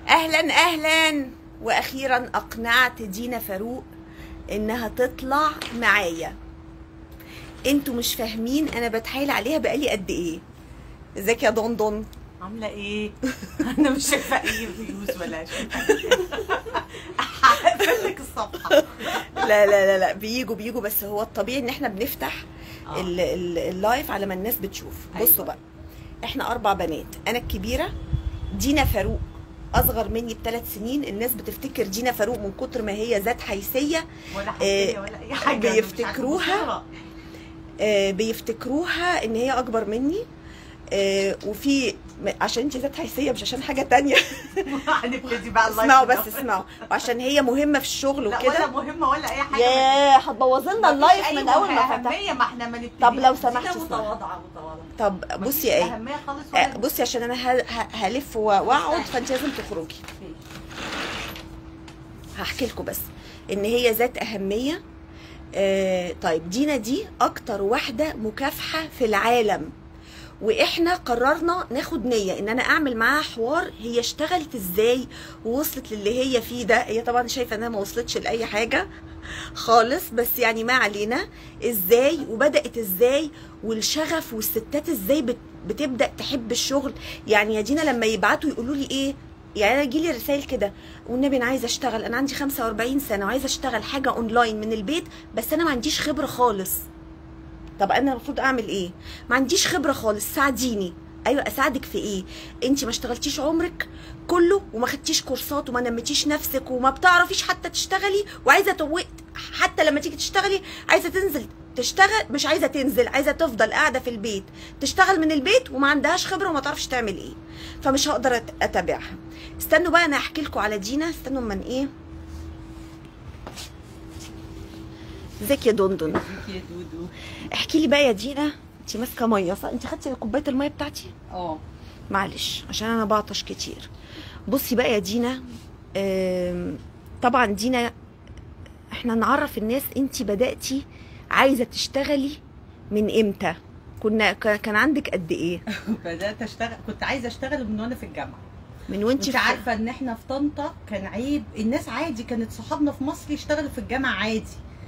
اهلا اهلا واخيرا اقنعت دينا فاروق انها تطلع معايا انتوا مش فاهمين انا بتحايل عليها بقالي قد ايه ازيك يا دندن عامله ايه انا مش شايفه اي فيوز ولا شايفه هقفل لك الصفحه لا لا لا لا بيجوا بيجوا بس هو الطبيعي ان احنا بنفتح آه. ال- ال- اللايف على ما الناس بتشوف بصوا أيوة. بقى احنا اربع بنات انا الكبيره دينا فاروق اصغر مني بثلاث سنين الناس بتفتكر دينا فاروق من كتر ما هي ذات حيثيه ولا إيه، حاجه ولا اي حاجه أنا مش عارفة بيفتكروها بصورة. آه، بيفتكروها ان هي اكبر مني آه، وفي م- عشان انت ذات حيثيه مش عشان حاجه تانية هنبتدي بقى اللايف اسمعوا ده. بس اسمعوا وعشان هي مهمه في الشغل لا ولا وكده مهمه ولا اي حاجه ياه هتبوظ لنا مفيش اللايف أي من اول ما أهمية، فتحت ما احنا ما نبتدي طب لو دي سمحتي لا اسمعي. متواضعه متواضعه طب بصي يا مفيش ايه اهميه خالص آه، ولا بصي عشان انا ه- ه- هلف و- واقعد فانت لازم تخرجي هحكي لكم بس ان هي ذات اهميه آه طيب دينا دي اكتر واحده مكافحه في العالم واحنا قررنا ناخد نيه ان انا اعمل معاها حوار هي اشتغلت ازاي ووصلت للي هي فيه ده هي طبعا شايفه انها ما وصلتش لاي حاجه خالص بس يعني ما علينا ازاي وبدات ازاي والشغف والستات ازاي بت بتبدا تحب الشغل يعني يا دينا لما يبعتوا يقولوا لي ايه يعني انا يجي لي رسائل كده والنبي انا عايزه اشتغل انا عندي 45 سنه وعايزه اشتغل حاجه اونلاين من البيت بس انا ما عنديش خبره خالص طب انا المفروض اعمل ايه ما عنديش خبره خالص ساعديني ايوه اساعدك في ايه انت ما اشتغلتيش عمرك كله وما خدتيش كورسات وما نمتيش نفسك وما بتعرفيش حتى تشتغلي وعايزه تو... حتى لما تيجي تشتغلي عايزه تنزل تشتغل مش عايزه تنزل عايزه تفضل قاعده في البيت تشتغل من البيت وما عندهاش خبره وما تعرفش تعمل ايه فمش هقدر أت- اتابعها استنوا بقى انا هحكي لكم على دينا استنوا من ايه ازيك يا دندن يا دودو احكي لي بقى يا دينا انت ماسكه ميه صح انت خدتي كوبايه الميه بتاعتي اه معلش عشان انا بعطش كتير بصي بقى يا دينا آم، طبعا دينا احنا نعرف الناس انت بداتي عايزه تشتغلي من امتى كنا ك- كان عندك قد ايه بدات اشتغل كنت عايزه اشتغل من وانا في الجامعه من وانت انت في عارفه ان احنا في طنطا كان عيب الناس عادي كانت صحابنا في مصر يشتغلوا في الجامعه عادي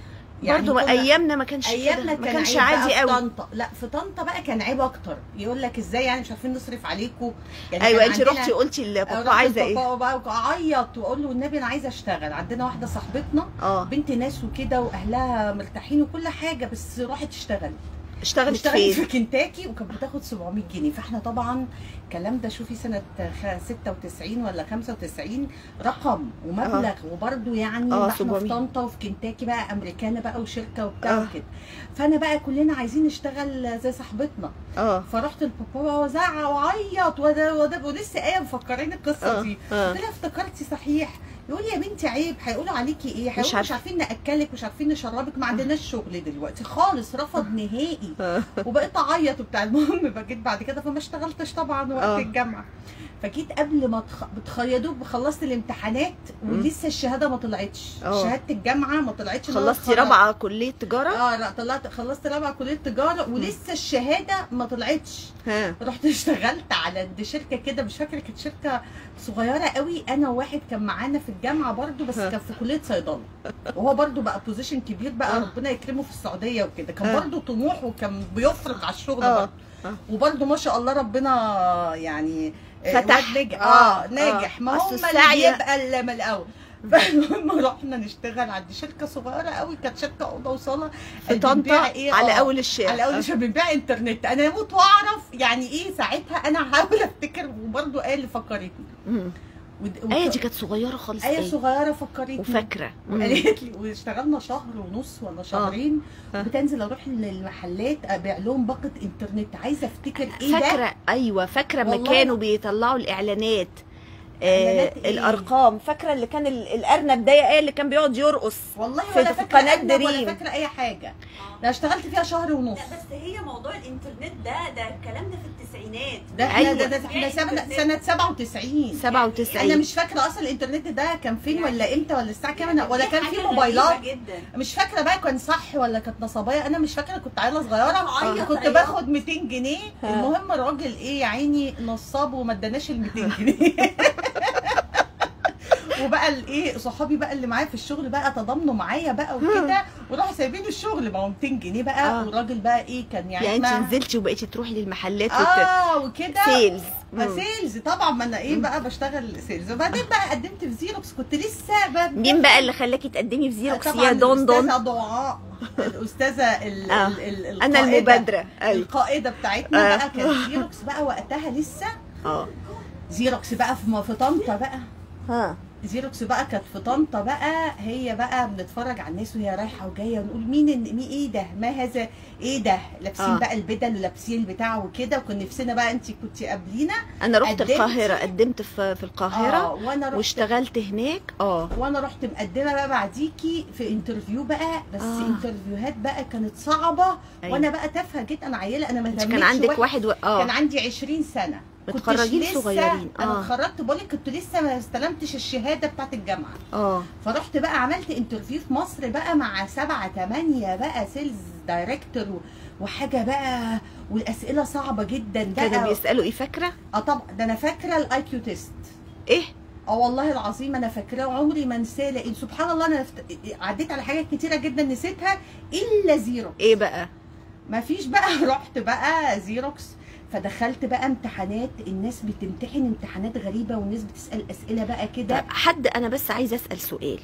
برضه كنا- ايامنا ما كانش ايامنا كده ما كان كانش عيب عادي بقى في قوي طنطا لا في طنطا بقى كان عيب اكتر يقول لك ازاي يعني مش عارفين نصرف عليكم يعني ايوه كان انت عندنا- رحتي قلتي لبابا رحت عايزه ايه لبابا بقى واعيط واقول له والنبي انا عايزه اشتغل عندنا واحده صاحبتنا اه بنت ناس وكده واهلها مرتاحين وكل حاجه بس راحت تشتغل اشتغلت اشتغلت فين في كنتاكي وكانت بتاخد 700 جنيه فاحنا طبعا الكلام ده شوفي سنه خ- 96 ولا 95 رقم ومبلغ وبرده يعني اه، ما احنا 700. في طنطا وفي كنتاكي بقى امريكانه بقى وشركه وبتاع اه. وكده فانا بقى كلنا عايزين نشتغل زي صاحبتنا اه فرحت لبابا وزعق وعيط وده وده ولسه ايه مفكرين القصه اه دي اه قلت لها افتكرتي صحيح يقول لي يا بنتي عيب هيقولوا عليكي ايه هيقولوا مش, عارفة. عارفين ناكلك مش عارفين نشربك ما عندناش شغل دلوقتي خالص رفض نهائي اه وبقيت اعيط وبتاع المهم بجيت بعد كده فما اشتغلتش طبعا وقت اه. الجامعه فجيت قبل ما تخ... بتخيدوك خلصت الامتحانات ولسه الشهاده ما طلعتش اه. شهاده الجامعه ما طلعتش إن أنا خلصتي اتخرجت. رابعه كليه تجاره اه لا طلعت خلصت رابعه كليه تجاره ولسه الشهاده ما طلعتش ها رحت اشتغلت على عند شركه كده مش فاكره كانت شركه صغيره قوي انا وواحد كان معانا في الجامعه برضو بس ها. كان في كليه صيدله وهو برضو بقى بوزيشن كبير بقى اه. ربنا يكرمه في السعوديه وكده كان اه. برضو طموح وكان بيفرق على الشغل اه برضو اه. وبرضو ما شاء الله ربنا يعني آه، فتح. واد نجح اه. اه ناجح اه. ما أصل هم السعي- اللي بيبقى اللي من الاول فالمهم رحنا نشتغل عند شركه صغيره قوي كانت شركه اوضه وصاله في طنطا بنبيع إيه؟ على آه. اول الشارع على اول شهر بنبيع انترنت انا اموت واعرف يعني ايه ساعتها انا هحاول افتكر وبرده ايه اللي فكرتني مم. ود- وك- ايه دي كانت صغيره خالص ايه ايه صغيره فكرتني وفاكره مم. قالت لي واشتغلنا شهر ونص ولا شهرين اه. بتنزل اروح للمحلات ابيع لهم باقه انترنت عايزه افتكر ايه ده فاكره ايوه فاكره ما والله. كانوا بيطلعوا الاعلانات آه إعلانات إيه؟ الارقام فاكره اللي كان ال- الارنب ده ايه اللي كان بيقعد يرقص والله في- ولا في فاكره قناة أرنب ولا دريم. فاكره اي حاجه انا اشتغلت فيها شهر ونص لا بس هي موضوع الانترنت ده ده الكلام ده في التسعينات ده احنا أيوة. ده, ده احنا سنه سنه 97 97 انا مش فاكره اصلا الانترنت ده كان فين يعني- ولا امتى ولا الساعه كام يعني ولا دي كان حاجة في غريبة موبايلات جدا مش فاكره بقى كان صح ولا كانت نصبايه انا مش فاكره كنت عيله صغيره عيط كنت عيط. باخد 200 جنيه ها. المهم الراجل ايه يا عيني نصاب وما اداناش ال 200 جنيه بقى الايه صحابي بقى اللي معايا في الشغل بقى تضامنوا معايا بقى وكده وراحوا سايبين الشغل ما هو 200 جنيه بقى آه. والراجل بقى ايه كان يعني, يعني انت ما- نزلتي وبقيتي تروحي للمحلات وت... اه وكده سيلز ما مم. سيلز طبعا ما انا ايه بقى بشتغل سيلز وبعدين بقى قدمت في زيروكس كنت لسه بقى مين بقى اللي خلاكي تقدمي في زيروكس طبعا يا دون دون الاستاذه دعاء الاستاذه ال آه. ال ال انا القائدة- المبادره ايوه القائده بتاعتنا آه. بقى كان زيروكس بقى وقتها لسه اه زيروكس بقى في في طنطا بقى ها زيروكس بقى كانت في طنطا بقى هي بقى بنتفرج على الناس وهي رايحه وجايه ونقول مين إن- مين ايه ده ما هذا ايه ده لابسين آه. آه. بقى البدل ولابسين البتاع وكده وكنا نفسنا بقى انت كنت قبلينا انا رحت قدمتي؟ القاهره قدمت في في القاهره اه وانا رحت واشتغلت هناك اه وانا رحت مقدمه بقى بعديكي في انترفيو بقى بس آه. آه. انترفيوهات بقى كانت صعبه أيوة. أيوة. وانا بقى تافهه جدا انا عيله انا ما انت كان تمتش عندك واحد و... كان اه عندي 20 سنه كنتش متخرجين لسه- صغيرين انا اه اتخرجت بقول لك كنت لسه ما استلمتش الشهاده بتاعت الجامعه اه فرحت بقى عملت انترفيو في مصر بقى مع سبعة تمانية بقى سيلز دايركتور و- وحاجة بقى والأسئلة صعبة جدا كانوا بقى بيسالوا ايه فاكره اه طبعا ده أنا فاكرة الأي كيو تيست ايه اه والله العظيم أنا فاكراه وعمري ما انساه لأن سبحان الله أنا فت- عديت على حاجات كتيرة جدا نسيتها إلا زيرو ايه بقى ما فيش بقى رحت بقى زيروكس فدخلت بقى امتحانات الناس بتمتحن امتحانات غريبة والناس بتسأل أسئلة بقى كده حد انا بس عايزه اسال سؤال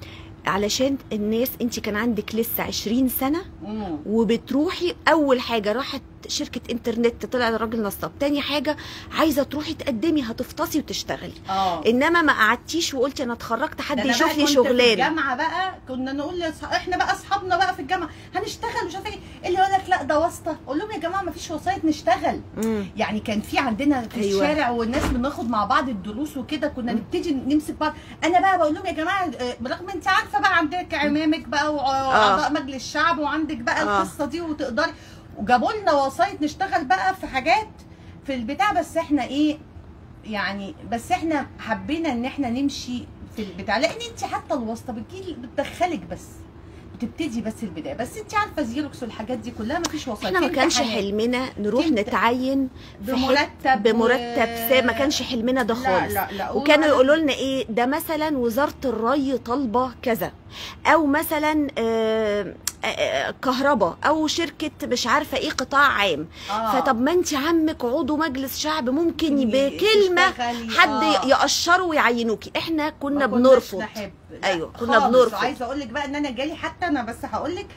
علشان الناس انت كان عندك لسه 20 سنه مم. وبتروحي اول حاجه راحت شركه انترنت طلع الراجل نصاب تاني حاجه عايزه تروحي تقدمي هتفطسي وتشتغلي اه انما ما قعدتيش وقلتي انا اتخرجت ده حد أنا يشوف بقى لي كنت في شغلانه الجامعه بقى كنا نقول لأصح... احنا بقى اصحابنا بقى في الجامعه هنشتغل مش عارفه ايه اللي يقول لك لا ده واسطه اقول لهم يا جماعه ما فيش وسايط نشتغل مم. يعني كان في عندنا في أيوة. أيوة. الشارع والناس بناخد مع بعض الدروس وكده كنا نبتدي نمسك بعض انا بقى بقول لهم يا جماعه آه، برغم انت عارفه بقى عندك عمامك بقى واعضاء مجلس الشعب وعندك بقى آه. القصه دي وتقدري وجابوا لنا وسايط نشتغل بقى في حاجات في البتاع بس احنا ايه يعني بس احنا حبينا ان احنا نمشي في البتاع لان انت حتى الواسطه بتجي بتدخلك بس بتبتدي بس البدايه بس انت عارفه زيروكس والحاجات دي كلها ما فيش وسايط احنا ما في كانش امتحانات. حلمنا نروح في امت- نتعين في حت- بمرتب بمرتب و- سا ما كانش حلمنا ده لا خالص لا لا وكانوا وأنا- يقولوا لنا ايه ده مثلا وزاره الري طالبه كذا او مثلا آه، آه، آه، كهرباء او شركه مش عارفه ايه قطاع عام آه. فطب ما انت عمك عضو مجلس شعب ممكن ي- بكلمه تشتغلي، حد آه. يقشره ويعينوكي احنا كنا ما كناش بنرفض نحب. لا أيوة، كنا خالص. بنرفض. وعايزه اقول لك بقى ان انا جالي حتى انا بس هقول لك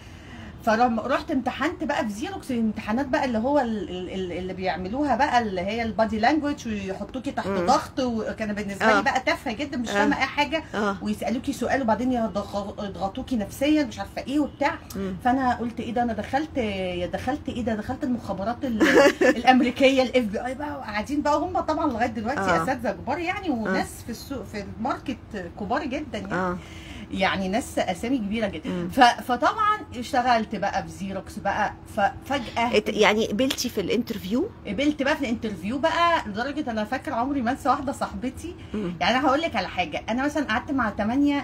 فرحت امتحنت بقى في زيروكس الامتحانات بقى اللي هو ال- ال- ال- اللي بيعملوها بقى اللي هي البادي لانجوج ويحطوكي تحت مم. ضغط وكان بالنسبه آه. لي بقى تافهه جدا مش آه. فاهمه اي حاجه اه ويسالوكي سؤال وبعدين يضغ- يضغطوكي نفسيا مش عارفه ايه وبتاع مم. فانا قلت ايه ده انا دخلت يا دخلت ايه ده دخلت المخابرات ال- الامريكيه الاف بي اي بقى وقاعدين بقى هم طبعا لغايه دلوقتي آه. اساتذه كبار يعني وناس في السوق في الماركت كبار جدا يعني اه يعني ناس اسامي كبيره جدا مم. ف... فطبعا اشتغلت بقى في زيروكس بقى ففجاه ات- يعني قبلتي في الانترفيو قبلت بقى في الانترفيو بقى لدرجه انا فاكره عمري ما انسى واحده صاحبتي مم. يعني انا هقول لك على حاجه انا مثلا قعدت مع 8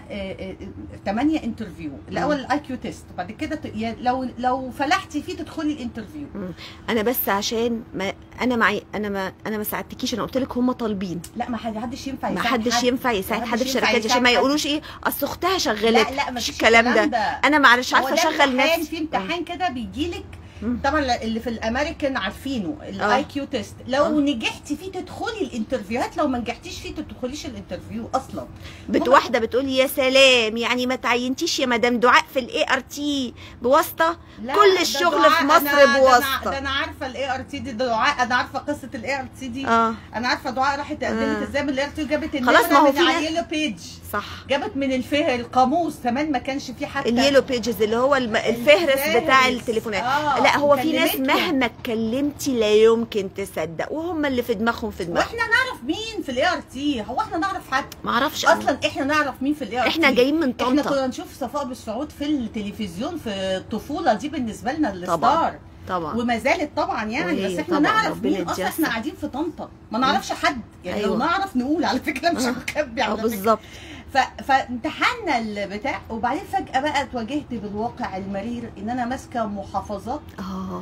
8 انترفيو الاول الاي كيو تيست بعد كده ت- يا- لو لو فلحتي فيه تدخلي الانترفيو انا بس عشان ما انا معي انا ما انا ما ساعدتكيش انا قلت لك هم طالبين لا ما حدش ينفع ما يساعد حدش حد. ينفع يساعد ما حد في حدش ينفع شركات عشان يساعد ما حد. يقولوش ايه اصل اختها لا شغلت لا مش مفيش الكلام ده انا معلش هو عارفه ده اشغل امتحان نفسي في امتحان كده بيجيلك مم. طبعا اللي في الامريكان عارفينه آه. الاي كيو تيست لو آه. نجحتي فيه تدخلي الانترفيوهات لو ما نجحتيش فيه تدخليش الانترفيو اصلا بت واحده بتقول يا سلام يعني ما تعينتيش يا مدام دعاء في الاي ار تي بواسطه لا، كل ده الشغل دعاء- في مصر أنا- ده أنا- بواسطة. ده انا عارفه الاي ار تي دي ده دعاء انا عارفه قصه الاي ار تي دي اه انا عارفه دعاء راحت قدمت آه. ازاي من الاي ار تي وجابت خلاص، ما هو النمرة في من ناس- على اليلو بيج صح جابت من الفه القاموس زمان ما كانش فيه حتى اليلو بيجز اللي هو الم- الفهرس بتاع الفهرس. التليفونات آه، لا هو في ناس كلمتهم. مهما اتكلمتي لا يمكن تصدق وهم اللي في دماغهم في دماغهم واحنا نعرف مين في الاي ار تي هو احنا نعرف حد ما اعرفش أنا. اصلا احنا نعرف مين في الاي ار احنا جايين من احنا طنطا كنا نشوف صفاء بالسعود في التلفزيون في الطفوله دي بالنسبه لنا طبعا. الستار طبعا وما زالت طبعا يعني وهي بس احنا طبعا نعرف ربنا مين اصلا يديها احنا الصحة. قاعدين في طنطا ما نعرفش حد يعني لو أيوة. نعرف نقول على فكره مش آه. هنخبي اه على فكره بالظبط ف... فامتحنا البتاع وبعدين فجاه بقى اتواجهت بالواقع المرير ان انا ماسكه محافظات اه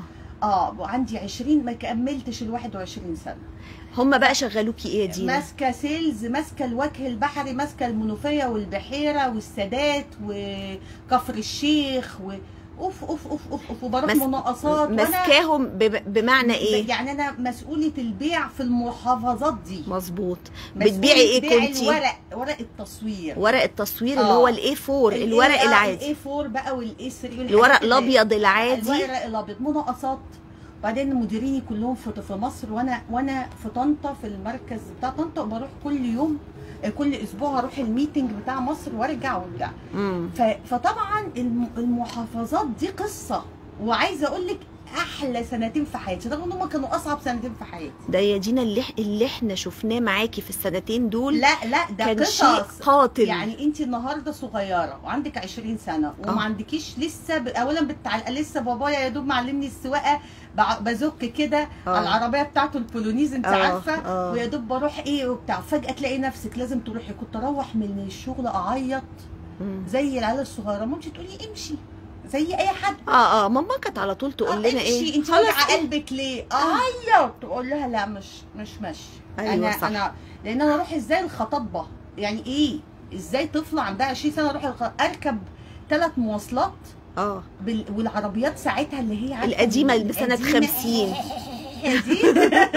اه وعندي 20 ما كملتش ال 21 سنه هم بقى شغلوكي ايه يا دينا ماسكه سيلز ماسكه الوجه البحري ماسكه المنوفيه والبحيره والسادات وكفر الشيخ و اوف اوف اوف اوف, أوف وبروح مس- مناقصات وانا ماسكاهم ب- بمعنى ايه يعني انا مسؤوله البيع في المحافظات دي مظبوط مسؤولة بتبيعي ايه بيع كنتي الورق ورق التصوير ورق التصوير اللي آه. هو الاي 4 الورق العادي الاي 4 بقى والاي 3 الورق الابيض العادي الورق الابيض مناقصات وبعدين مديريني كلهم في في مصر وانا وانا في طنطا في المركز بتاع طنطا وبروح كل يوم آه، كل اسبوع اروح الميتنج بتاع مصر وارجع وبتاع مم. ف- فطبعا الم- المحافظات دي قصه وعايزه اقول لك احلى سنتين في حياتي رغم ان هم كانوا اصعب سنتين في حياتي ده يا دينا اللي, إح- اللي احنا شفناه معاكي في السنتين دول لا لا ده كان شيء قصص قاتل يعني انت النهارده صغيره وعندك 20 سنه وما آه. عندكيش لسه ب... اولا بتع... لسه بابايا يا دوب معلمني السواقه بع- بزك كده آه. على العربيه بتاعته البولونيز انت آه، عارفه آه. ويا دوب بروح ايه وبتاع فجاه تلاقي نفسك لازم تروحي كنت اروح من الشغل اعيط مم. زي العيال الصغيره مامتي تقولي امشي زي اي حد اه اه ماما كانت على طول تقول آه، لنا امشي ايه انت خلاص وجع إيه؟ قلبك ليه اعيط تقول لها لا مش مش ماشي أيوة انا صح. انا لان انا اروح ازاي الخطبه يعني ايه ازاي طفله عندها 20 سنه اروح الخ... اركب ثلاث مواصلات اه بال... والعربيات ساعتها اللي هي عارفة القديمة اللي القديمة بسنة 50. دي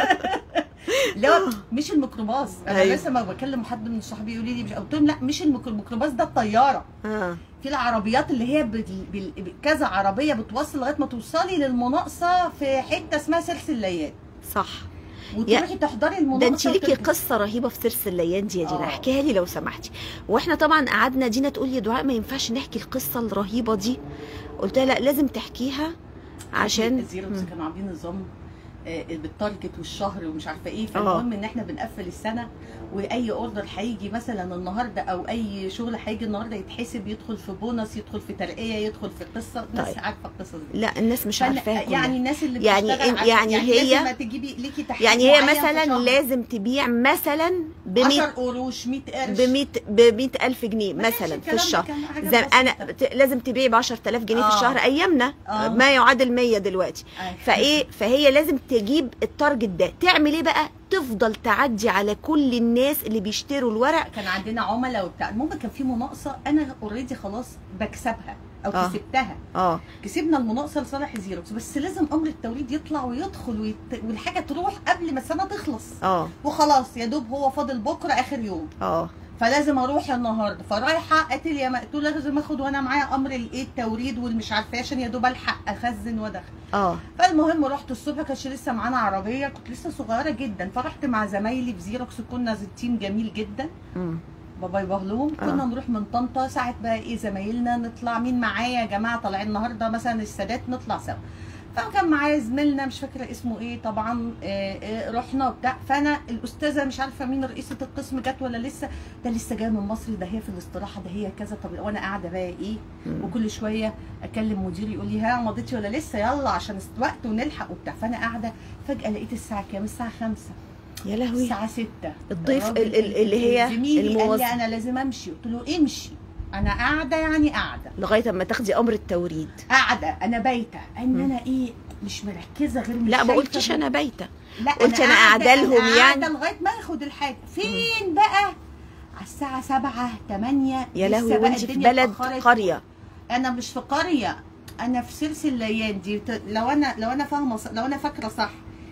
لا مش الميكروباص انا أيوة. لسه ما بكلم حد من صحابي يقولوا لي مش قلت لهم لا مش الميكرو- الميكروباص ده الطياره اه في العربيات اللي هي بال... بال... كذا عربيه بتوصل لغايه ما توصلي للمناقصه في حته اسمها سلسل الليات صح وتروحي تحضري المناقصه ده انت ليكي وترجعي. قصه رهيبه في سرس الليان دي يا دينا آه. احكيها لي لو سمحتي واحنا طبعا قعدنا دينا تقول لي دعاء ما ينفعش نحكي القصه الرهيبه دي قلت لها لا لازم تحكيها عشان الزيروكس مم. كانوا عاملين نظام آه، بالتارجت والشهر ومش عارفه ايه آه. فالمهم ان احنا بنقفل السنه واي اوردر هيجي مثلا النهارده او اي شغل هيجي النهارده يتحسب يدخل في بونص يدخل في ترقيه يدخل في قصه الناس طيب. عارفه القصص دي لا الناس مش فأنا- عارفاها يعني يعني الناس اللي يعني بتشتغل إن- عارفة- يعني هي- لازم ما تجيبي ليكي تحديد يعني هي معين في مثلا شهر. لازم تبيع مثلا ب 10 100 قروش 100 قرش ب 100 ب 100 الف جنيه ماشي، مثلا في الكلام ده الشهر كان حاجات زي انا بسيطة. ت- لازم تبيعي ب 10000 جنيه في آه. الشهر ايامنا آه. ما يعادل 100 دلوقتي أيوة. فايه فهي لازم تجيب التارجت ده تعمل ايه بقى تفضل تعدي على كل الناس اللي بيشتروا الورق كان عندنا عملاء وبتاع المهم كان في مناقصه انا اوريدي خلاص بكسبها او آه. كسبتها اه كسبنا المناقصه لصالح زيروكس بس لازم امر التوريد يطلع ويدخل ويت... والحاجه تروح قبل ما السنه تخلص اه وخلاص يا دوب هو فاضل بكره اخر يوم اه فلازم اروح النهارده فرايحه قاتل يا مقتول لازم اخد وانا معايا امر الايه التوريد والمش عارفه عشان يا دوب الحق اخزن وادخل اه فالمهم رحت الصبح كانش لسه معانا عربيه كنت لسه صغيره جدا فرحت مع زمايلي في زيروكس كنا زي تيم جميل جدا مم. بابا يبهلهم كنا آه. نروح من طنطا ساعة بقى ايه زمايلنا نطلع مين معايا يا جماعة طالعين النهاردة مثلا السادات نطلع سوا فكان معايا زميلنا مش فاكرة اسمه ايه طبعا آه، آه، رحنا وبتاع فانا الاستاذة مش عارفة مين رئيسة القسم جت ولا لسه ده لسه جاي من مصر ده هي في الاستراحة ده هي كذا طب وانا قاعدة بقى ايه مم. وكل شوية اكلم مديري يقول لي ها مضيتي ولا لسه يلا عشان وقت ونلحق وبتاع فانا قاعدة فجأة لقيت الساعة كام الساعة خمسة يا لهوي الساعة 6 الضيف الراجل ال- ال- اللي هي زميلي قال الموظف. لي انا لازم امشي قلت له امشي انا قاعده يعني قاعده لغايه اما تاخدي امر التوريد قاعده انا بايته ان مم. انا ايه مش مركزه غير مش لا ما شايفة قلتش غير- انا بايته لا قلت أنا قاعدة لهم أنا يعني. قاعده لغايه ما اخد الحاجه فين بقى على الساعه 7 8 يا لسه لهوي بقى وانت في الدنيا بلد اتأخرت. قريه انا مش في قريه انا في سلسل الليان دي ت- لو انا لو انا فاهمه ص- لو انا فاكره صح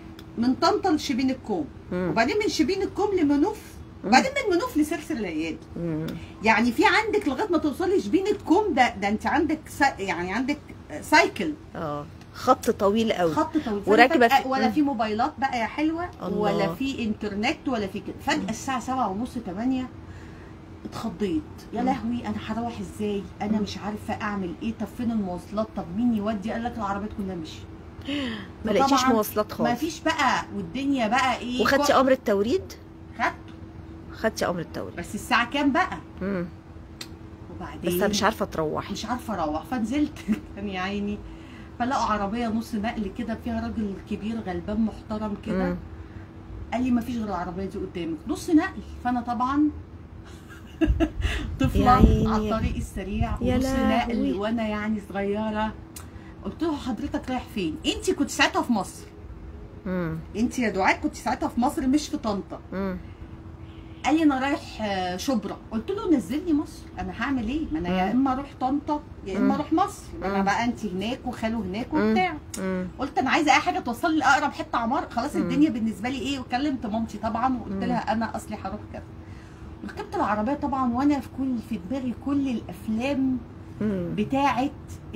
من طنطا لشبين الكوم مم. وبعدين من شبين الكوم لمنوف وبعدين من منوف لسلسل الليان مم. يعني في عندك لغايه ما توصلي شبين الكوم ده ده انت عندك سا يعني عندك سايكل اه خط طويل قوي خط طويل فأنا وراكبة فجأة في- ولا مم. في موبايلات بقى يا حلوه الله. ولا في انترنت ولا في كده فجاه الساعه سبعة ونص 8 اتخضيت يا مم. لهوي انا هروح ازاي انا مم. مش عارفه اعمل ايه طب فين المواصلات طب مين يودي قال لك العربيات كلها مشي ما لقيتيش طبعاً مواصلات ما خالص فيش بقى والدنيا بقى ايه وخدتي كح- امر التوريد خدته خدتي امر التوريد بس الساعه كام بقى مم. وبعدين بس أنا مش عارفه تروحي مش عارفه اروح فنزلت كان يا عيني فلقوا عربيه نص نقل كده فيها راجل كبير غلبان محترم كده مم. قال لي ما فيش غير العربيه دي قدامك نص نقل فانا طبعا يا طفله عيني. على الطريق السريع يا ونص لهوي. نقل وانا يعني صغيره قلت له حضرتك رايح فين انت كنت ساعتها في مصر مم. انت يا دعاء كنت ساعتها في مصر مش في طنطا مم. قال لي انا رايح آه، شبرا قلت له نزلني مصر انا هعمل ايه ما انا يا مم. اما اروح طنطا يا مم. اما اروح مصر ما انا مم. بقى انت هناك وخاله هناك مم. وبتاع مم. قلت انا عايزه اي حاجه توصل لي لاقرب حته عمار خلاص مم. الدنيا بالنسبه لي ايه وكلمت مامتي طبعا مم. وقلت لها انا اصلي هروح كذا ركبت العربيه طبعا وانا في كل في دماغي كل الافلام مم. بتاعه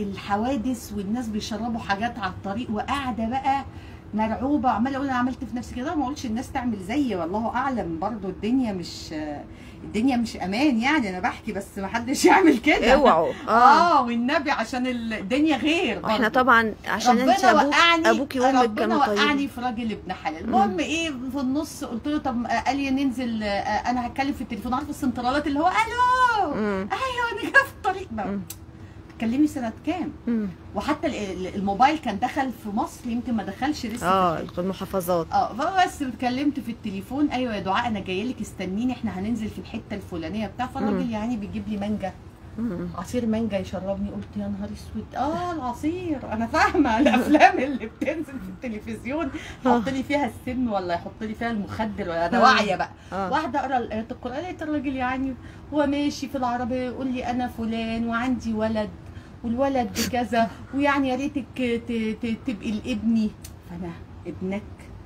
الحوادث والناس بيشربوا حاجات على الطريق وقاعده بقى مرعوبه عماله اقول انا عملت في نفسي كده ما اقولش الناس تعمل زيي والله اعلم برضو الدنيا مش الدنيا مش امان يعني انا بحكي بس ما حدش يعمل كده اوعوا اه اه والنبي عشان الدنيا غير واحنا برضو. طبعا عشان انت ربنا ابوك وقعني ابوكي وامك ربنا كانوا وقعني طيبين في راجل ابن حلال المهم ايه في النص قلت له طب آه، قال لي ننزل آه، انا هتكلم في التليفون عارف السنترالات اللي هو الو مم. ايوه انا جاي في الطريق بقى مم. تكلمي سنه كام مم. وحتى ال- ال- الموبايل كان دخل في مصر يمكن ما دخلش لسه اه في- المحافظات اه فبس اتكلمت في التليفون ايوه يا دعاء انا جايه لك استنيني احنا هننزل في الحته الفلانيه بتاع فالراجل يعني بيجيب لي مانجا مم. عصير مانجا يشربني قلت يا نهار اسود اه العصير انا فاهمه الافلام اللي بتنزل في التلفزيون يحط لي فيها السم ولا يحط لي فيها المخدر ولا انا آه. واعيه بقى اه واحده اقرا الايات القران لقيت الراجل يعني هو ماشي في العربيه يقول لي انا فلان وعندي ولد والولد بكذا ويعني يا ريتك ت- ت- تبقي لابني فانا ابنك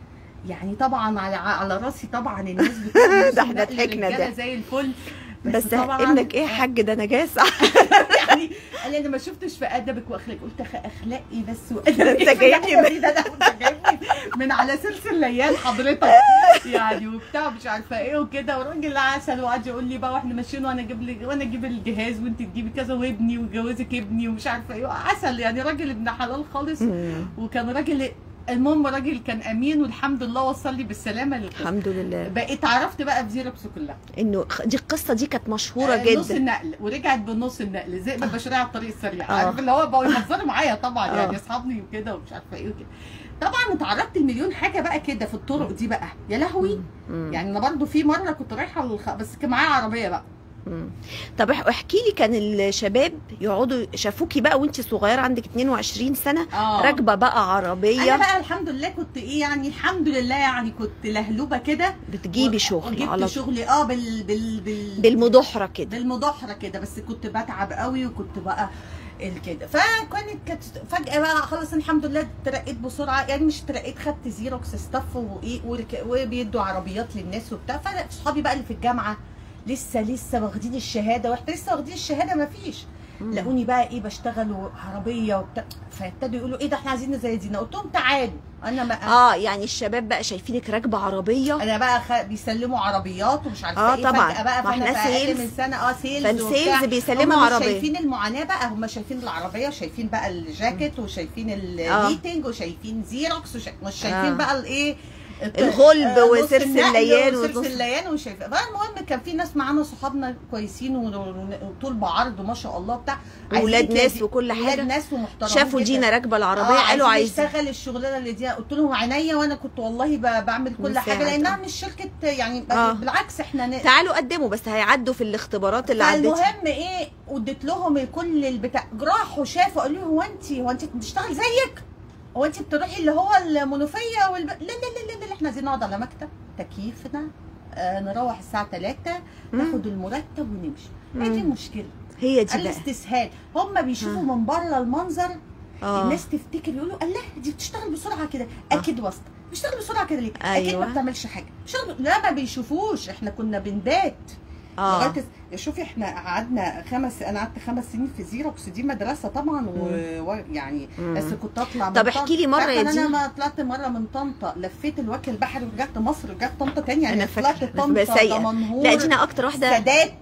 يعني طبعا على على راسي طبعا الناس بتقول ده احنا نقل ضحكنا رجالة ده. زي الفل بس طبعاً- ابنك ايه يا حاج ده نجاسه يعني قال لي انا ما شفتش في ادبك واخلاقك قلت أخ- اخلاقي بس وادبك أنت جايبني من- ده ده انت جايبني من على سلسل ليال حضرتك يعني وبتاع مش عارفه ايه وكده والراجل عسل وقعد يقول لي بقى واحنا ماشيين وانا اجيب لي وانا اجيب الجهاز وانت تجيبي كذا وابني وجوازك ابني ومش عارفه ايه عسل يعني راجل ابن حلال خالص مم. وكان راجل المهم راجل كان امين والحمد لله وصل لي بالسلامه للقسم الحمد لله بقيت عرفت بقى في زيروكس كلها انه خ- دي القصه دي كانت مشهوره آه، نص جدا النقل ورجعت بنص النقل زي ما بشريع على الطريق السريع آه. عارف اللي هو بقوا يهزروا معايا طبعا آه. يعني اصحابي وكده ومش عارفه ايه وكده طبعا اتعرضت لمليون حاجه بقى كده في الطرق دي بقى يا لهوي مم. يعني انا برضو في مره كنت رايحه الخ... بس كان معايا عربيه بقى مم. طب اح- احكي لي كان الشباب يقعدوا شافوكي بقى وانت صغيره عندك 22 سنه اه راكبه بقى انا عربيه بقى الحمد لله كنت ايه يعني الحمد لله يعني كنت لهلوبه كده بتجيبي و- شغل وجبت على طول شغلي اه بال بال بال بالمدحره كده بالمدحره كده بس كنت بتعب قوي وكنت بقى الكده فكانت كانت فجاه بقى خلاص الحمد لله اترقيت بسرعه يعني مش اترقيت خدت زيروكس ستاف وايه ورك- وبيدوا عربيات للناس وبتاع فاصحابي بقى اللي في الجامعه لسه لسه واخدين الشهاده واحنا لسه واخدين الشهاده ما فيش مم. لقوني بقى ايه بشتغل عربيه وبتاع فابتدوا يقولوا ايه ده احنا عايزين زي دينا قلت لهم تعالوا انا ما اه يعني الشباب بقى شايفينك راكبه عربيه انا بقى خ... بيسلموا عربيات ومش عارفه آه ايه طبعا. فجأة بقى ما فانا احنا في اقل سيلز. من سنه اه سيلز فالسيلز وبتاع. بيسلموا هم مش عربية. شايفين المعاناه بقى هم شايفين العربيه وشايفين بقى الجاكيت وشايفين الميتنج وشايفين زيروكس وشا... مش شايفين آه. بقى الايه الت- الغلب آه، وسرس نص النقل الليان وسرس ونص- الليان وشايفين بقى المهم كان في ناس معانا صحابنا كويسين و- و- وطول بعرض وما شاء الله بتاع وولاد عايزين ناس كده- وكل ولاد حاجه ناس ومحترمين شافوا جداً. دينا راكبه العربيه آه قالوا عايزين اشتغل الشغلانه اللي دي قلت لهم عينيا وانا كنت والله ب- بعمل كل مساعد. حاجه لانها مش شركه يعني آه. بالعكس احنا ن... تعالوا قدموا بس هيعدوا في الاختبارات اللي عدتها فالمهم ايه اديت لهم كل البتاع راحوا شافوا قالوا لي هو انت هو انت بتشتغل زيك هو انت بتروحي اللي هو المنوفيه والب... لا لا لا لا, لا احنا عايزين نقعد على مكتب تكييفنا آه نروح الساعه 3 ناخد المرتب ونمشي هي دي مم. المشكله هي دي بقى الاستسهال هم بيشوفوا آه. من بره المنظر اه الناس تفتكر يقولوا الله دي بتشتغل بسرعه كده اكيد واسطه بتشتغل بسرعه كده ليه اكيد أيوة. ما بتعملش حاجه بتشتغل لا ما بيشوفوش احنا كنا بنبات اه لغايه شوفي احنا قعدنا خمس انا قعدت خمس سنين في زيروكس دي مدرسه طبعا و- ويعني مم. بس كنت اطلع من طب طنطا. احكي لي مرة يا تعرف إن دينا. انا ما طلعت مره من طنطا لفيت الوجه البحري ورجعت مصر ورجعت طنطا تاني يعني أنا طلعت فاكرة، طنطا بس سيئة. دمنهور لا دينا اكتر واحده سادات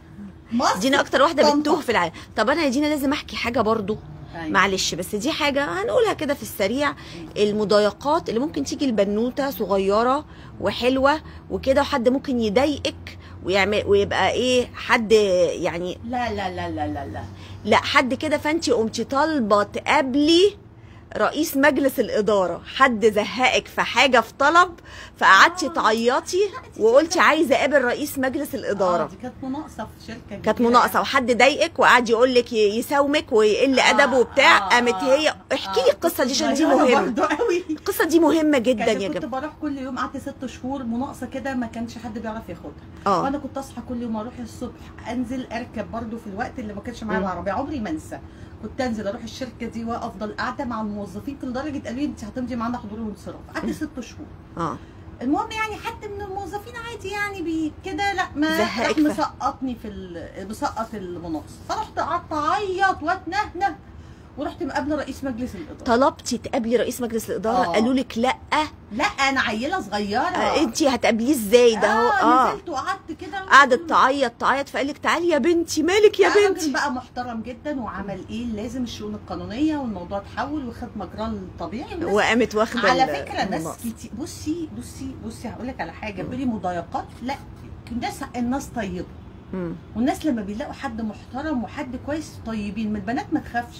مصر دينا اكتر واحده طنطا. بتتوه في العالم طب انا يا دينا لازم احكي حاجه برضو أيوة. معلش بس دي حاجه هنقولها كده في السريع المضايقات اللي ممكن تيجي لبنوته صغيره وحلوه وكده وحد ممكن يضايقك ويعمل ويبقى ايه حد يعني لا لا لا لا لا لا لا حد كده فانت قمتي طالبه تقابلي رئيس مجلس الاداره حد زهقك في حاجه في طلب فقعدتي آه. تعيطي دي وقلتي شركة. عايزه اقابل رئيس مجلس آه الاداره دي كانت مناقصه في شركه كانت كبيرة. مناقصه وحد ضايقك وقعد يقول لك ي- يساومك ويقل آه، ادبه وبتاع آه، قامت آه، هي احكي لي آه، القصه دي كنت عشان دي صغيرة مهمه برضو قوي القصه دي مهمه جدا كان يا كنت جماعه بروح كل يوم قعدت ست شهور مناقصه كده ما كانش حد بيعرف ياخدها اه وانا كنت اصحى كل يوم اروح الصبح انزل اركب برضو في الوقت اللي ما كانش معايا مم. العربيه عمري ما انسى كنت انزل اروح الشركه دي وافضل قاعده مع الموظفين لدرجه قالوا لي انت هتمضي معانا حضور وانصراف قعدت ست شهور اه المهم يعني حد من الموظفين عادي يعني بي كده لا ما زهقك راح ف- مسقطني في ال- مسقط المناقصه فرحت قعدت اعيط واتنهنه ورحت مقابله رئيس مجلس الاداره طلبتي تقابلي رئيس مجلس الاداره آه. قالوا لك لا لا انا عيله صغيره آه انت هتقابليه ازاي ده هو اه اه نزلت وقعدت كده قعدت تعيط تعيط فقال لك تعالي يا بنتي مالك يا الراجل بنتي بقى محترم جدا وعمل ايه لازم الشؤون القانونيه والموضوع اتحول وخد مجراه الطبيعي والناس وقامت واخده على ال- فكره ناس المناقصة. كتير بصي بصي بصي هقول لك على حاجه بيقولي مضايقات لا الناس الناس طيبه مم. والناس لما بيلاقوا حد محترم وحد كويس طيبين من البنات ما تخافش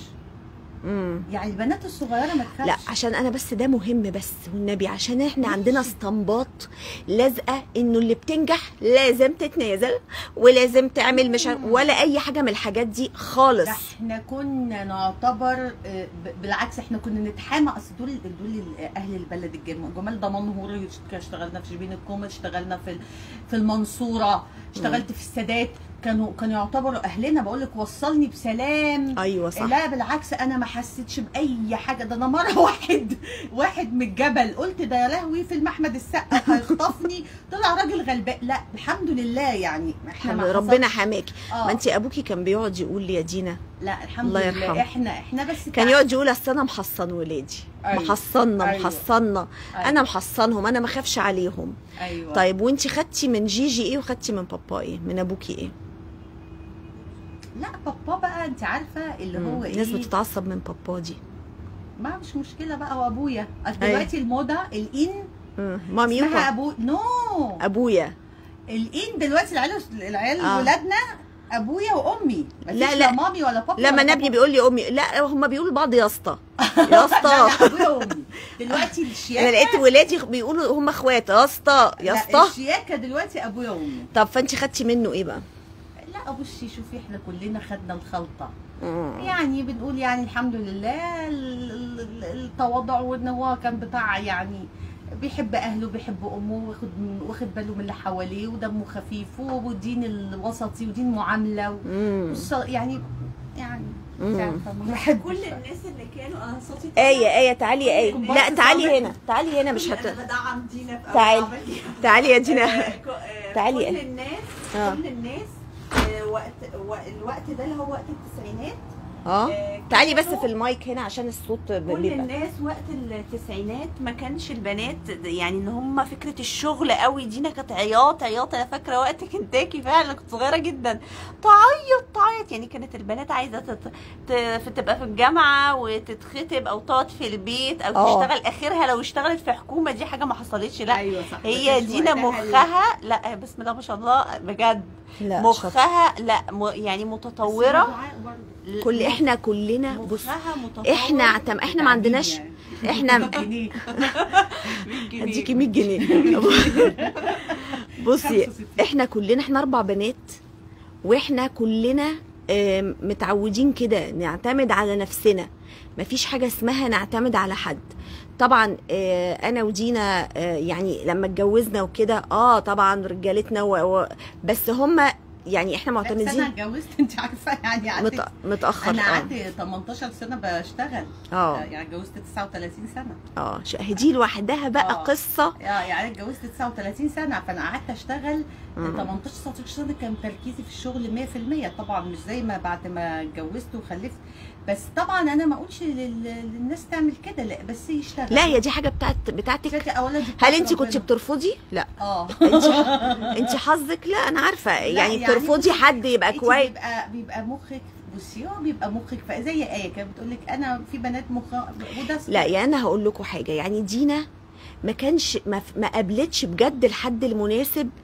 مم. يعني البنات الصغيره ما تخافش لا عشان انا بس ده مهم بس والنبي عشان احنا عندنا اسطمبات لازقه انه اللي بتنجح لازم تتنازل ولازم تعمل مش مم. ولا اي حاجه من الحاجات دي خالص ده احنا كنا نعتبر آه، ب- بالعكس احنا كنا نتحامى اصل دول دول ال- اهل البلد الجم- جمال دمنهور اشتغلنا في شبين الكومة اشتغلنا في ال- في المنصوره اشتغلت في السادات كانوا كانوا يعتبروا اهلنا بقول لك وصلني بسلام ايوه صح لا بالعكس انا ما حسيتش باي حاجه ده انا مره واحد واحد من الجبل قلت ده يا لهوي فيلم احمد السقا هيخطفني طلع راجل غلبان لا الحمد لله يعني احنا ما ربنا حصلش. حماكي آه. ما انت ابوكي كان بيقعد يقول لي يا دينا لا الحمد الله لله يرحمه. احنا احنا بس كان يقعد يقول اصل انا محصن ولادي أيوة. محصنا أيوة. محصنا أيوة. انا محصنهم انا ما خافش عليهم ايوه طيب وانت خدتي من جيجي ايه وخدتي من بابا ايه من ابوكي ايه لا بابا بقى انت عارفه اللي هو مم. ايه الناس بتتعصب من بابا دي ما مش مشكله بقى وابويا أصل أيوة. دلوقتي الموضه الان مم. مامي اسمها وبابا ابو نو ابويا الان دلوقتي العيال العيال آه. ولادنا ابويا وامي مفيش لا، لا لا. مامي ولا بابا لما ولا نبني بابا. بيقول لي امي لا هم بيقولوا لبعض يا اسطى يا لا اسطى لا ابويا وامي دلوقتي انا الشياكه لقيت ولادي بيقولوا هم اخوات يا اسطى يا لا، اسطى الشياكه دلوقتي ابويا وامي طب فانت خدتي منه ايه بقى لا بصي شوفي احنا كلنا خدنا الخلطه مم. يعني بنقول يعني الحمد لله ال- ال- ال- التواضع وان هو كان بتاع يعني بيحب اهله بيحب امه واخد واخد باله من اللي حواليه ودمه خفيف ودين الوسطي ودين معامله و- مم. والص- يعني يعني مم. مش عارفة، ما بحبش كل الناس اللي كانوا انا صوتي ايه ايه تعالي يا ايه كومبارس لا تعالي صابر. هنا تعالي هنا مش هت انا بدعم دينا في تعالي. أول عملية. تعالي يا دينا آه، ك- آه، تعالي كل إيه؟ الناس آه. كل الناس آه، وقت و- الوقت ده اللي هو وقت التسعينات اه آه، تعالي بس كانوا في المايك هنا عشان الصوت كل بيبقى الناس وقت التسعينات ما كانش البنات يعني ان هم فكره الشغل قوي دينا كانت عياط عياط انا فاكره وقت كنتاكي فعلا كنت صغيره جدا تعيط تعيط يعني كانت البنات عايزه تت... ت... تبقى في الجامعه وتتخطب او تقعد في البيت او آه. تشتغل اخرها لو اشتغلت في حكومه دي حاجه ما حصلتش لا ايوه صح هي دينا مخها لا بسم الله ما شاء الله بجد لا شاطر. مخها لا م... يعني متطوره كل احنا كلنا بص مخها متطور احنا اعتم... احنا ما عندناش احنا جنيه اديكي 100 جنيه بصي 65. احنا كلنا احنا اربع بنات واحنا كلنا آم، متعودين كده نعتمد على نفسنا مفيش حاجه اسمها نعتمد على حد طبعا آه، انا ودينا آه، يعني لما اتجوزنا وكده اه طبعا رجالتنا و... و... بس هم يعني احنا بس انا معتمدين اتجوزت انت عارفه يعني قعدت مت... متاخر انا اه قعدت 18 سنه بشتغل اه يعني اتجوزت 39 سنه اه شاهدي لوحدها بقى آه. قصه يعني اتجوزت 39 سنه فانا قعدت اشتغل مم. 18 19 سنه كان تركيزي في الشغل 100% طبعا مش زي ما بعد ما اتجوزت وخلفت بس طبعا انا ما اقولش لل- للناس تعمل كده لا بس يشتغل لا هي دي حاجه بتاعت بتاعتك فكرة اولا دي هل بتاعت انت كنت ربنا. بترفضي لا اه انت انت حظك لا انا عارفه يعني, يعني ترفضي بصي، حد يبقى انت كويس بيبقى بيبقى مخك بصي هو بيبقى مخك ف- زي ايه كانت بتقول لك انا في بنات مخها وده لا يعني انا هقول لكم حاجه يعني دينا ما كانش ما, ما قابلتش بجد الحد المناسب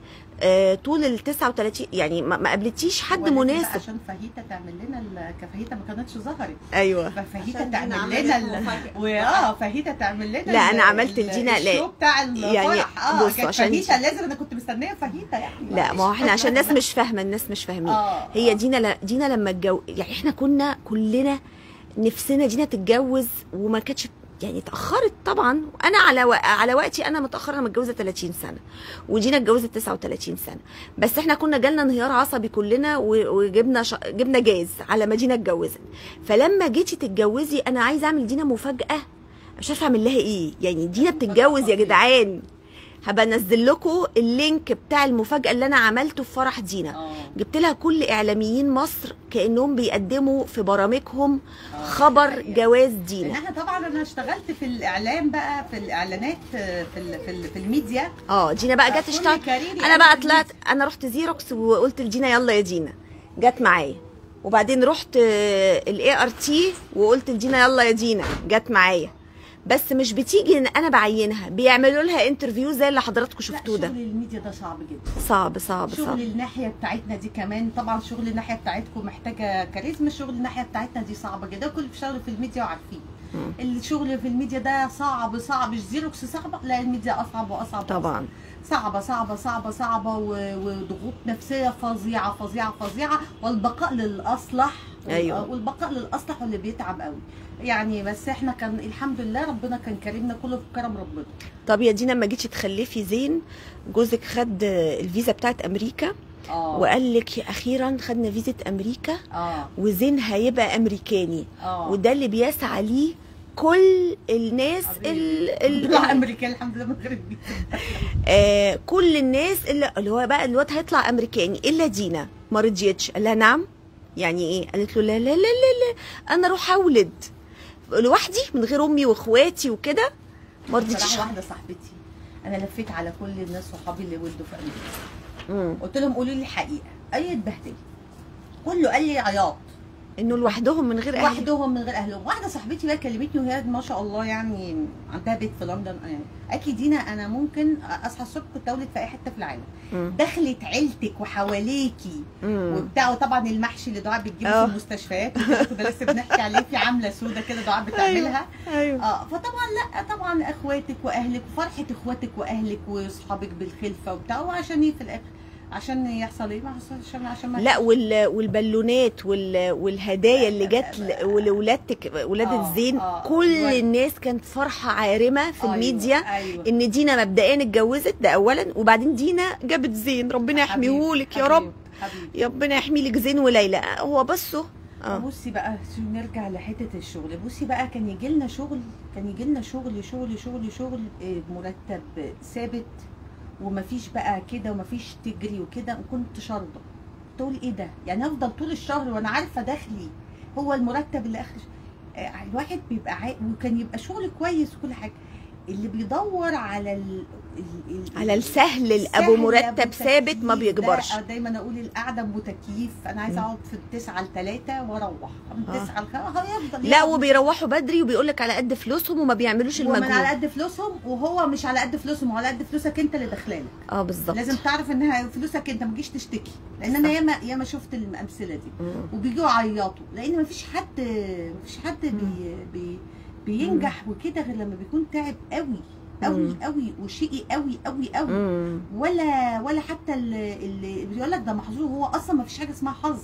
آه طول ال 39 يعني ما ما قابلتيش حد ولكن بقى مناسب عشان فاهيتا تعمل لنا ال- كفاهيتا ما كانتش ظهرت ايوه ففاهيتا عشان تعمل دينا لنا عملت ال- مفاجأة. واه فاهيتا تعمل لنا لا، ال- أنا عملت ال- لدينا- لا. الشو بتاع يعني الفرح اه بصوا كانت عشان- فاهيتا لازم انا كنت مستنيه فاهيتا يعني لا ما هو احنا عشان الناس مش فاهمه الناس مش فاهمين اه هي آه. دينا ل... دينا لما اتجو يعني احنا كنا كلنا نفسنا دينا تتجوز وما كانتش يعني اتاخرت طبعا انا على و... على وقتي انا متاخره انا متجوزه 30 سنه ودينا اتجوزت 39 سنه بس احنا كنا جالنا انهيار عصبي كلنا و... وجبنا ش... جبنا جاز على ما دينا اتجوزت فلما جيتي تتجوزي انا عايزه اعمل دينا مفاجاه مش عارفه اعمل لها ايه يعني دينا بتتجوز يا جدعان هبقى انزل لكم اللينك بتاع المفاجاه اللي انا عملته في فرح دينا اه جبت لها كل اعلاميين مصر كانهم بيقدموا في برامجهم آه، خبر حقيقة. جواز لان دينا احنا طبعا انا اشتغلت في الاعلام بقى في الاعلانات آه، في ال- في, ال- في الميديا اه دينا بقى جت كل تشتغل كاريري انا بقى في طلعت انا رحت زيروكس وقلت لدينا يلا يا دينا جت معايا وبعدين رحت الاي ار تي وقلت لدينا يلا يا دينا جت معايا بس مش بتيجي ان انا بعينها بيعملوا لها انترفيو زي اللي حضراتكم لا شفتوه ده شغل الميديا ده صعب جدا صعب صعب شغل صعب الناحيه بتاعتنا دي كمان طبعا شغل الناحيه بتاعتكم محتاجه كاريزما شغل الناحيه بتاعتنا دي صعبه جدا كل بيشتغلوا في الميديا وعارفين مم. الشغل في الميديا ده صعب صعب مش زيروكس صعبه لا الميديا اصعب واصعب طبعا صعبه صعبه صعبه صعبه و- وضغوط نفسيه فظيعه فظيعه فظيعه والبقاء للاصلح أيوة. والبقاء للاصلح واللي بيتعب قوي يعني بس احنا كان الحمد لله ربنا كان كريمنا كله في كرم ربنا طب يا دينا لما جيتي تخلفي زين جوزك خد الفيزا بتاعت امريكا اه وقال لك اخيرا خدنا فيزا امريكا اه وزين هيبقى امريكاني اه وده اللي بيسعى ليه كل الناس ال... لا ال... امريكا الحمد لله من غير البيت آه كل الناس اللي, اللي هو بقى الواد هيطلع امريكاني الا دينا ما رضيتش قال لها نعم يعني ايه قالت له لا لا لا لا, لا. انا اروح اولد لوحدي من غير امي واخواتي وكده ما رضيتش بصراحه واحده صاحبتي انا لفيت على كل الناس صحابي اللي ولدوا في امريكا مم. قلت لهم قولوا لي الحقيقه اي اتبهدل كله قال لي عياط انه لوحدهم من غير اهل وحدهم من غير اهلهم واحده صاحبتي بقى كلمتني وهي ما شاء الله يعني عندها بيت في لندن يعني قالت لي دينا انا ممكن اصحى الصبح كنت اولد في اي حته في العالم مم. دخلت عيلتك وحواليكي مم. وبتاع وطبعا المحشي اللي دعاء بتجيبه آه. في المستشفيات وكده كنا لسه بنحكي عليه في عامله سودا كده دعاء بتعملها ايوه اه فطبعا لا طبعا اخواتك واهلك وفرحه اخواتك واهلك واصحابك بالخلفه وبتاع وعشان ايه في الاخر عشان يحصل ايه ما يحصلش عشان عشان ما لا وال... والبالونات وال... والهدايا اللي جت ل- ولولادتك ولادة آه، زين آه. كل و- الناس كانت فرحه عارمه في أيوة، الميديا ايوه ان دينا مبدئيا اتجوزت ده اولا وبعدين دينا جابت زين ربنا يحميهولك يا رب حبيبي ربنا يحميلك زين وليلى هو بصوا اه بصي بقى شو نرجع لحته الشغل بصي بقى كان يجي لنا شغل كان يجي لنا شغل شغل شغل شغل آه، مرتب ثابت ومفيش بقى كده ومفيش تجري وكده وكنت شارده تقول ايه ده يعني افضل طول الشهر وانا عارفه دخلي هو المرتب اللي اخر آه، الواحد بيبقى عاي... وكان يبقى شغل كويس وكل حاجه اللي بيدور على ال... ال... ال... على السهل الابو السهل مرتب أبو ثابت ما تكييف بيكبرش ده دايما اقول القعده ابو تكييف انا عايزه مم. اقعد في التسعه لثلاثه واروح من آه. تسعه لخمسه هيفضل لا يقعد. وبيروحوا بدري وبيقول لك على قد فلوسهم وما بيعملوش ومن على المجهود قد فلوسهم وهو مش على قد فلوسهم هو على قد فلوسك انت اللي داخلالك اه بالظبط لازم تعرف انها فلوسك انت ما تجيش تشتكي لان انا صح. ياما ياما شفت الامثله دي مم. وبيجوا يعيطوا لان مفيش حد مفيش حد بي بي بينجح وكده غير لما بيكون تعب قوي قوي مم. قوي وشقي قوي قوي قوي مم. ولا ولا حتى اللي, اللي بيقول لك ده محظوظ هو اصلا ما فيش حاجه اسمها حظ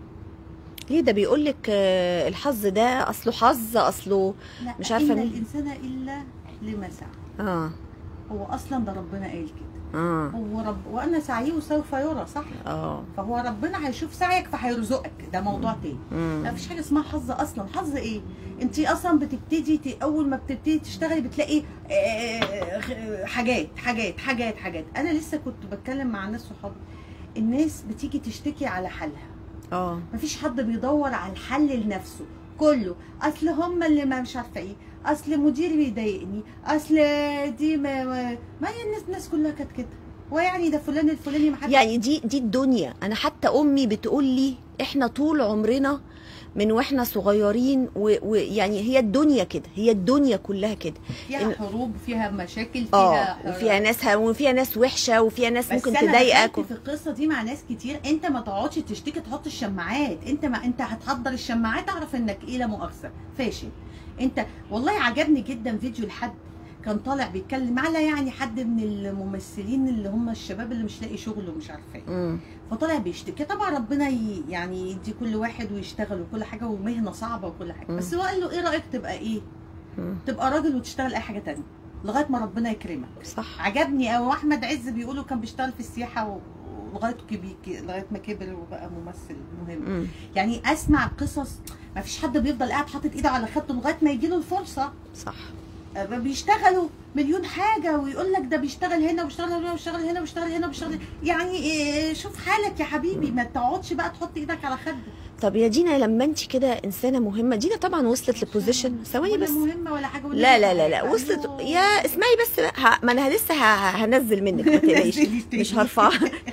ليه ده بيقول لك الحظ ده اصله حظ اصله لا مش عارفة ان مين. الانسان الا لما سعى اه هو اصلا ده ربنا قال كده اه هو رب وانا سعيه سوف يرى صح اه فهو ربنا هيشوف سعيك فهيرزقك ده موضوع تاني مم. ما فيش حاجه اسمها حظ اصلا حظ ايه انت اصلا بتبتدي ت- اول ما بتبتدي تشتغلي بتلاقي آه، غ- حاجات حاجات حاجات حاجات انا لسه كنت بتكلم مع ناس صحابي الناس بتيجي تشتكي على حالها اه مفيش حد بيدور على الحل لنفسه كله اصل هم اللي ما مش عارفه ايه اصل مديري بيضايقني اصل دي ما ما, ما هي الناس الناس كلها كانت كده ويعني ده فلان الفلاني ما حد يعني دي دي الدنيا انا حتى امي بتقول لي احنا طول عمرنا من واحنا صغيرين و- ويعني هي الدنيا كده هي الدنيا كلها كده فيها إن- حروب فيها مشاكل اه فيها وفيها ناس وفيها ناس وحشه وفيها ناس بس ممكن أنا تضايقك دخلت في القصه دي مع ناس كتير انت ما تقعدش تشتكي تحط الشماعات انت ما انت هتحضر الشماعات اعرف انك ايه لا مؤاخذه فاشل انت والله عجبني جدا فيديو لحد كان طالع بيتكلم على يعني حد من الممثلين اللي هم الشباب اللي مش لاقي شغل ومش عارفه ايه مم. فطلع بيشتكي طبعا ربنا ي... يعني يدي كل واحد ويشتغل وكل حاجه ومهنه صعبه وكل حاجه مم. بس هو قال له ايه رايك تبقى ايه مم. تبقى راجل وتشتغل اي حاجه تانية لغايه ما ربنا يكرمك صح عجبني قوي واحمد عز بيقولوا كان بيشتغل في السياحه و- ولغايه كبير لغايه ما كبر وبقى ممثل مهم مم. يعني اسمع قصص ما فيش حد بيفضل قاعد حاطط ايده على خده لغايه ما يجي له الفرصه صح آه، بيشتغلوا مليون حاجه ويقول لك ده بيشتغل هنا وبيشتغل هنا وبيشتغل هنا وبيشتغل هنا وبيشتغل هنا. يعني إيه، شوف حالك يا حبيبي ما تقعدش بقى تحط ايدك على خده طب يا دينا لما انت كده انسانه مهمه دينا طبعا وصلت لبوزيشن ثواني ولا بس مهمه ولا حاجه ولا لا لا لا لا حاجة. وصلت أيوه. يا اسمعي بس بقى، ه- ما انا لسه ه- هنزل منك ما تقلقيش نزلي تاني. مش هرفع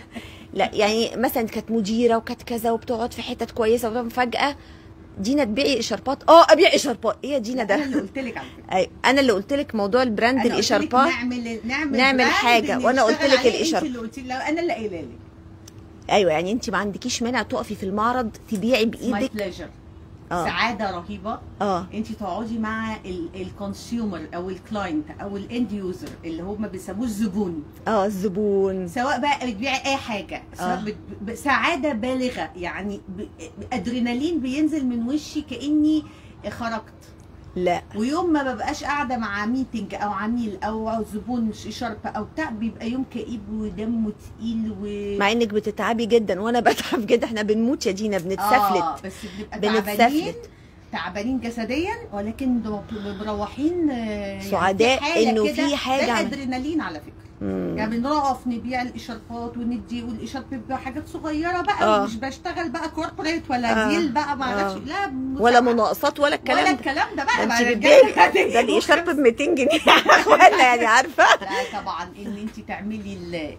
لا يعني مثلا كانت مديره وكانت كذا وبتقعد في حتت كويسه وبتاع فجاه دينا تبيعي اشاربات اه ابيع اشاربات ايه يا دينا انا ده اللي قلت لك على فكره أي انا اللي قلت لك موضوع البراند أنا قلت لك الاشاربات نعمل نعمل نعمل براند حاجة، وأنا قلت نشتغل لك عليه، الإشارة. انت اللي قلتي لي لا انا اللي قايله لك ايوه يعني انت ما عندكيش مانع تقفي في المعرض تبيعي ماي بايدك بليجر اه سعاده رهيبه اه انت تقعدي مع الكونسيومر او الكلاينت او الاند يوزر اللي هم بيسموه الزبون اه الزبون سواء بقى بتبيعي اي حاجه سواء آه. بت- ب- سعاده بالغه يعني ب- ادرينالين بينزل من وشي كاني خرجت لا ويوم ما ببقاش قاعده مع ميتنج او عميل او زبون شرب او بتاع بيبقى يوم كئيب ودمه تقيل و مع انك بتتعبي جدا وانا بتعب جدا احنا بنموت يا دينا بنتسفلت آه بس بنبقى تعبانين بنتسفلت تعبانين جسديا ولكن دو- مروحين آه، يعني سعداء في حالة إنه كده. في حاجة ده عمل- ادرينالين على فكره مم. يعني بنقف نبيع الاشارات وندي والاشارات بيبقى حاجات صغيره بقى آه. مش بشتغل بقى كوربريت ولا آه. ديل بقى ما آه. اعرفش لا ولا مساعدة. مناقصات ولا ولا الكلام ده الكلام ده ده بقى انت بقى بتبيعي ده الاشارب ب 200 جنيه يا اخوانا يعني عارفه لا طبعا ان انت تعملي ال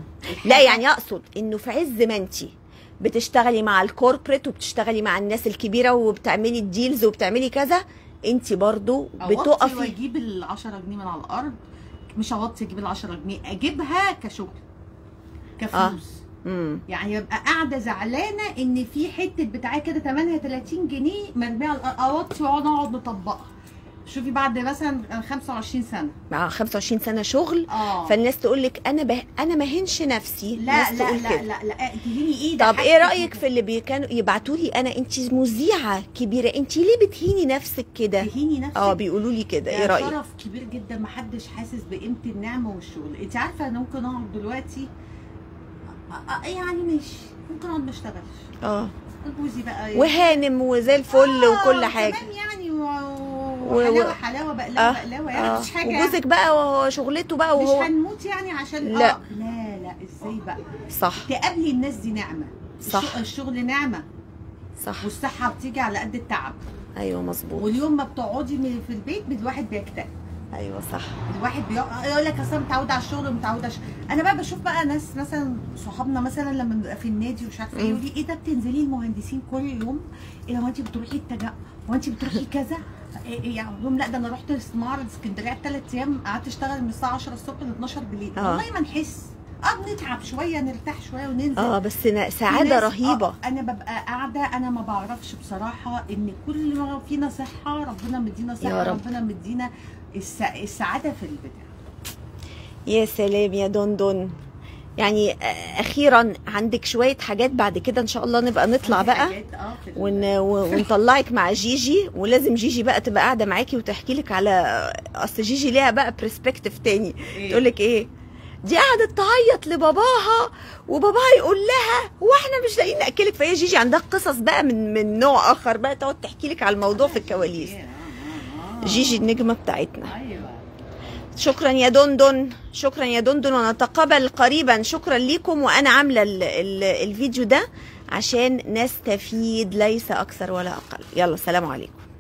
لا يعني اقصد انه في عز ما انت بتشتغلي مع الكوربريت وبتشتغلي مع الناس الكبيره وبتعملي الديلز وبتعملي كذا انت برضو اوطي بتقفي واجيب ال 10 جنيه من على الارض مش اوطي اجيب ال 10 جنيه اجيبها كشغل كفلوس امم يعني يبقى قاعده زعلانه ان في حته بتاعه كده ثمنها 30 جنيه مرميه على الأرض، اوطي ونقعد نطبقها شوفي بعد مثلا 25 سنه مع 25 سنه شغل اه فالناس تقول لك انا به... انا ما هنش نفسي لا الناس لا تقول لا, كده. لا لا اديني ايه ده طب ايه رايك في اللي بي كانوا يبعتوا لي انا انت مذيعه كبيره انت ليه بتهيني نفسك كده تهيني نفسك اه بيقولوا لي كده ايه ده رايك شرف كبير جدا محدش حاسس بقيمه النعمه والشغل انت عارفه انا ممكن اقعد دلوقتي آه، آه، يعني ماشي ممكن اقعد ما اشتغلش اه جوزي بقى وهانم وزي الفل آه، وكل حاجه تمام يعني و- و- وحلاوه حلاوه بقلاوه آه، بقلاوه يعني اه مفيش حاجه وجوزك بقى وهو شغلته بقى مش وهو هنموت يعني عشان لا. آه. لا لا ازاي بقى صح تقابلي الناس دي نعمه صح. الشغل- الشغل نعمه صح والصحه بتيجي على قد التعب ايوه مظبوط واليوم ما بتقعدي من- في البيت الواحد بيكتئب ايوه صح الواحد بيقعد يقول لك اصل أنا متعوده على الشغل ومتعوده على الشغل. انا بقى بشوف بقى ناس مثلا صحابنا مثلا لما بنبقى في النادي ومش عارفه ايه مم. يقول لي ايه ده بتنزلي المهندسين كل يوم ايه هو انت بتروحي التجا هو انت بتروحي كذا إيه إيه يعني أقول لهم لا ده انا رحت معرض اسكندريه ثلاث ايام قعدت اشتغل من الساعه 10 الصبح ل 12 بالليل آه. والله ما نحس اه بنتعب شويه نرتاح شويه وننزل اه بس نا- في سعاده ناس- رهيبه آه، انا ببقى قاعده انا ما بعرفش بصراحه ان كل ما فينا صحه ربنا مدينا صحه يا رب. ربنا مدينا الس... السعاده في البتاع يا سلام يا دندن يعني آه، اخيرا عندك شويه حاجات بعد كده ان شاء الله نبقى نطلع عندي بقى حاجات، اه في ال- ون... و- ونطلعك مع جيجي ولازم جيجي بقى تبقى قاعده معاكي وتحكي لك على اصل جيجي ليها بقى برسبكتيف تاني إيه؟ تقول لك ايه دي قعدت تعيط لباباها وباباها يقول لها هو احنا مش لاقيين ناكلك فهي جيجي عندها قصص بقى من من نوع اخر بقى تقعد تحكي لك على الموضوع في الكواليس إيه، آه، آه. جيجي النجمه بتاعتنا ايوه شكرا يا دندن شكرا يا دندن ونتقابل قريبا شكرا ليكم وانا عامله ال ال الفيديو ده عشان نستفيد ليس اكثر ولا اقل يلا سلام عليكم